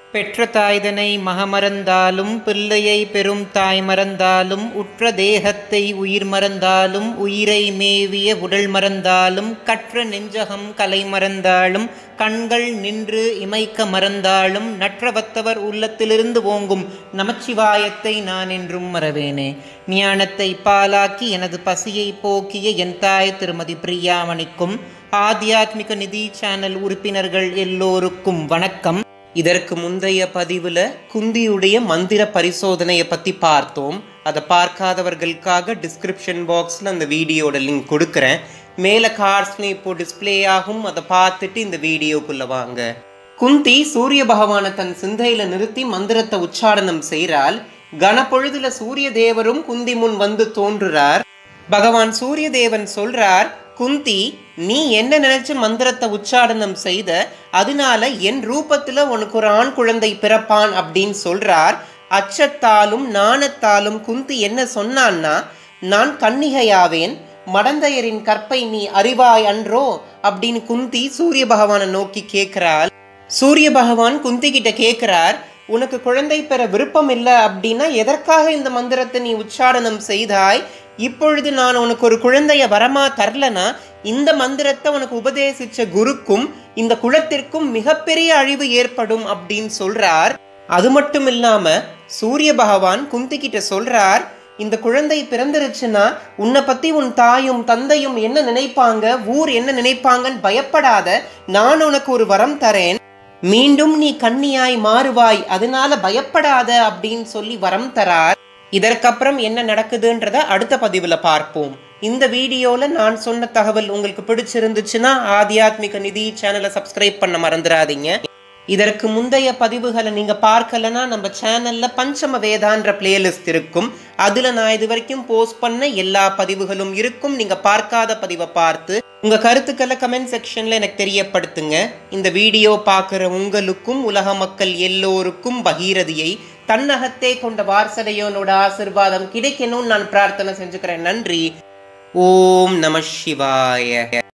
பெற்ற தாய்தனை மகமறந்தாலும் பிள்ளையை பெரும் தாய் மறந்தாலும் உற்ற தேகத்தை உயிர் மறந்தாலும் உயிரை மேவிய உடல் மறந்தாலும் கற்ற நெஞ்சகம் கலை மறந்தாலும் கண்கள் நின்று இமைக்க மறந்தாலும் நற்றவத்தவர் உள்ளத்திலிருந்து ஓங்கும் நமச்சிவாயத்தை நான் என்றும் மறவேனே ஞானத்தை பாலாக்கி எனது பசியை போக்கிய என் தாய் திருமதி பிரியாமணிக்கும் ஆத்தியாத்மிக நிதி சேனல் உறுப்பினர்கள் எல்லோருக்கும் வணக்கம் இதற்கு முந்தைய பதிவில் குந்தியுடைய மந்திர பரிசோதனையை பற்றி பார்த்தோம் அதை பார்க்காதவர்களுக்காக டிஸ்கிரிப்ஷன் பாக்ஸில் அந்த வீடியோட லிங்க் கொடுக்குறேன் மேலே கார்ட்ஸ்னு இப்போ டிஸ்பிளே ஆகும் அதை பார்த்துட்டு இந்த வீடியோக்குள்ளே வாங்க குந்தி சூரிய பகவானை தன் சிந்தையில நிறுத்தி மந்திரத்தை உச்சாரணம் செய்கிறாள் கனப்பொழுதுல சூரிய தேவரும் குந்தி முன் வந்து தோன்றுறார் பகவான் சூரிய தேவன் சொல்றார் குந்தி நீ என்ன நினைச்சு மந்திரத்தை உச்சாரணம் செய்த அதனால என் ரூபத்துல உனக்கு ஒரு ஆண் குழந்தை பிறப்பான் அப்படின்னு சொல்றார் அச்சத்தாலும் நாணத்தாலும் குந்தி என்ன சொன்னான்னா நான் கன்னிகையாவேன் மடந்தையரின் கற்பை நீ அறிவாய் அன்றோ அப்படின்னு குந்தி சூரிய பகவானை நோக்கி கேட்கிறாள் சூரிய பகவான் குந்தி கிட்ட கேட்கிறார் உனக்கு குழந்தை பெற விருப்பம் இல்லை அப்படின்னா எதற்காக இந்த மந்திரத்தை நீ உச்சாரணம் செய்தாய் இப்பொழுது நான் உனக்கு ஒரு குழந்தைய வரமா தரலனா இந்த மந்திரத்தை உனக்கு உபதேசிச்ச குருக்கும் இந்த குலத்திற்கும் மிகப்பெரிய அழிவு ஏற்படும் அப்படின்னு சொல்றார் அது மட்டும் இல்லாம சூரிய பகவான் குந்தி கிட்ட சொல்றார் இந்த குழந்தை பிறந்துருச்சுன்னா உன்னை பத்தி உன் தாயும் தந்தையும் என்ன நினைப்பாங்க ஊர் என்ன நினைப்பாங்கன்னு பயப்படாத நான் உனக்கு ஒரு வரம் தரேன் மீண்டும் நீ கன்னியாய் மாறுவாய் அதனால பயப்படாத அப்படின்னு சொல்லி வரம் தரார் இதற்கப்புறம் என்ன நடக்குதுன்றத அடுத்த பதிவுல பார்ப்போம் இந்த வீடியோல நான் சொன்ன தகவல் உங்களுக்கு பிடிச்சிருந்துச்சுன்னா ஆத்தியாத்மிக நிதி சேனலை சப்ஸ்கிரைப் பண்ண மறந்துடாதீங்க இதற்கு முந்தைய பதிவுகளை நீங்க பார்க்கலனா நம்ம சேனல்ல பஞ்சம வேதான்ற பிளேலிஸ்ட் இருக்கும் அதுல நான் இது வரைக்கும் போஸ்ட் பண்ண எல்லா பதிவுகளும் இருக்கும் நீங்க பார்க்காத பதிவை பார்த்து உங்க கருத்துக்களை கமெண்ட் செக்ஷன்ல எனக்கு தெரியப்படுத்துங்க இந்த வீடியோ பார்க்குற உங்களுக்கும் உலக மக்கள் எல்லோருக்கும் பகீரதியை தன்னகத்தே கொண்ட வாரசடையோனோட ஆசிர்வாதம் கிடைக்கணும்னு நான் பிரார்த்தனை செஞ்சுக்கிறேன் நன்றி ஓம் நம சிவாய